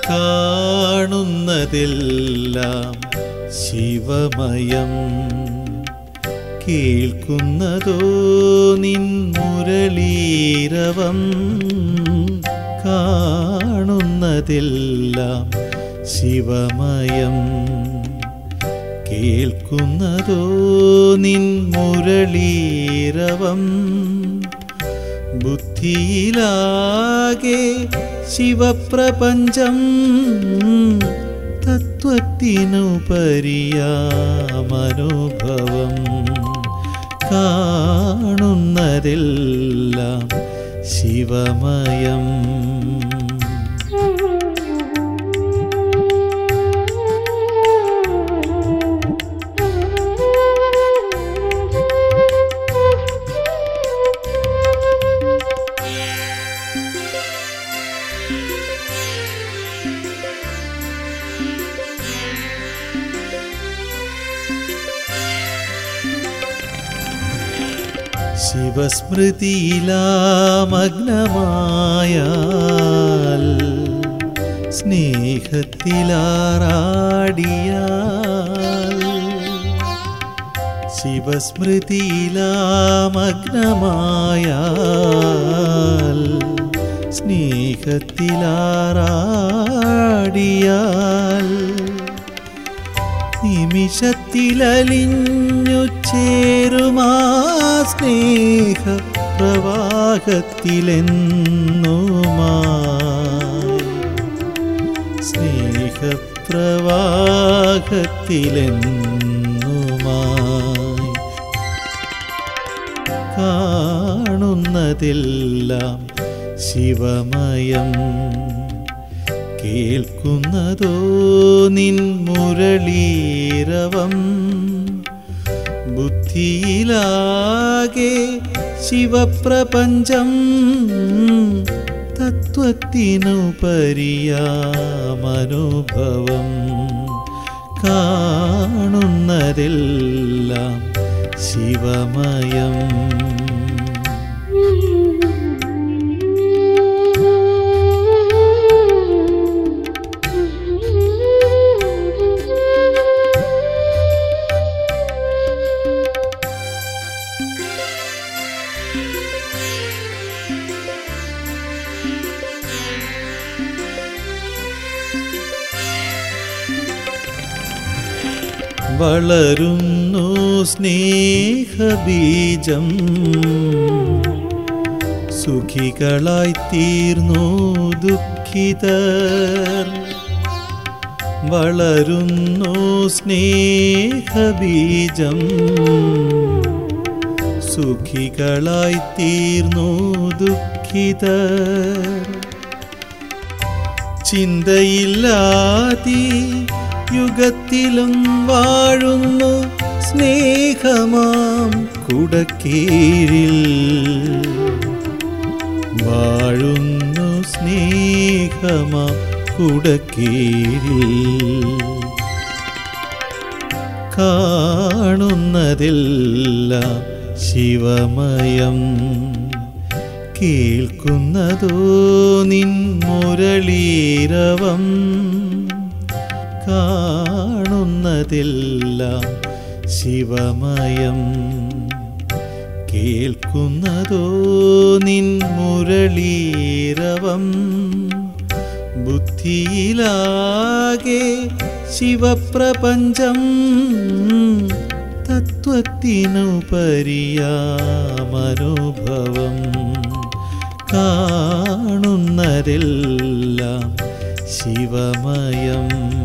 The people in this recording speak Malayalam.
കാണുന്നതെല്ലാം ശിവമയം കേൾക്കുന്നതോ നിൻ മുരളീരവം കാണുന്നതെല്ലാം ശിവമയം കേൾക്കുന്നതോ നിൻ മുരളീരവം ബുദ്ധിയിലാകെ ശിവപ്രപഞ്ചം തത്വത്തിനുപരിയാമനുഭവം കാണുന്നതെല്ലാം ശിവമയം ശിവസ്മൃതിയിലാമഗ്നമായാൽ സ്നേഹത്തിലാറാടിയാൽ ശിവസ്മൃതിയിലാമഗ്നമായാൽ സ്നേഹത്തിലാറാടിയാൽ നിമിഷത്തിലലിഞ്ഞു ചേരുമാ സ്നേഹ പ്രവാഹത്തിലെന്നുമായി സ്നേഹപ്രവാഹത്തിലെന്നുമായി കാണുന്നതെല്ലാം ശിവമയം കേൾക്കുന്നതോ നിൻ മുരളീരവം ബുദ്ധിയിലാകെ ശിവപ്രപഞ്ചം തത്വത്തിനുപരിയാമനുഭവം കാണുന്നതെല്ലാം ശിവമയം വളരുന്നു സ്നേഹബീജം സുഖികളായി തീർന്നു ദുഃഖിതർ വളരുന്നു സ്നേഹബീജം സുഖികളായി തീർന്നു ദുഃഖിതർ ചിന്തയില്ലാതി യുഗത്തിലും വാഴുന്നു സ്നേഹമാം കുടക്കീഴിൽ വാഴുന്നു സ്നേഹമാം കുടക്കീഴിൽ കാണുന്നതെല്ലാം ശിവമയം കേൾക്കുന്നതോ നിൻ മുരളീരവം കാണുന്നതെല്ലാം ശിവമയം കേൾക്കുന്നതോ നിൻ മുരളീരവം ബുദ്ധിയിലാകെ ശിവപ്രപഞ്ചം തത്വത്തിനുപരിയാമനുഭവം കാണുന്നതെല്ലാം ശിവമയം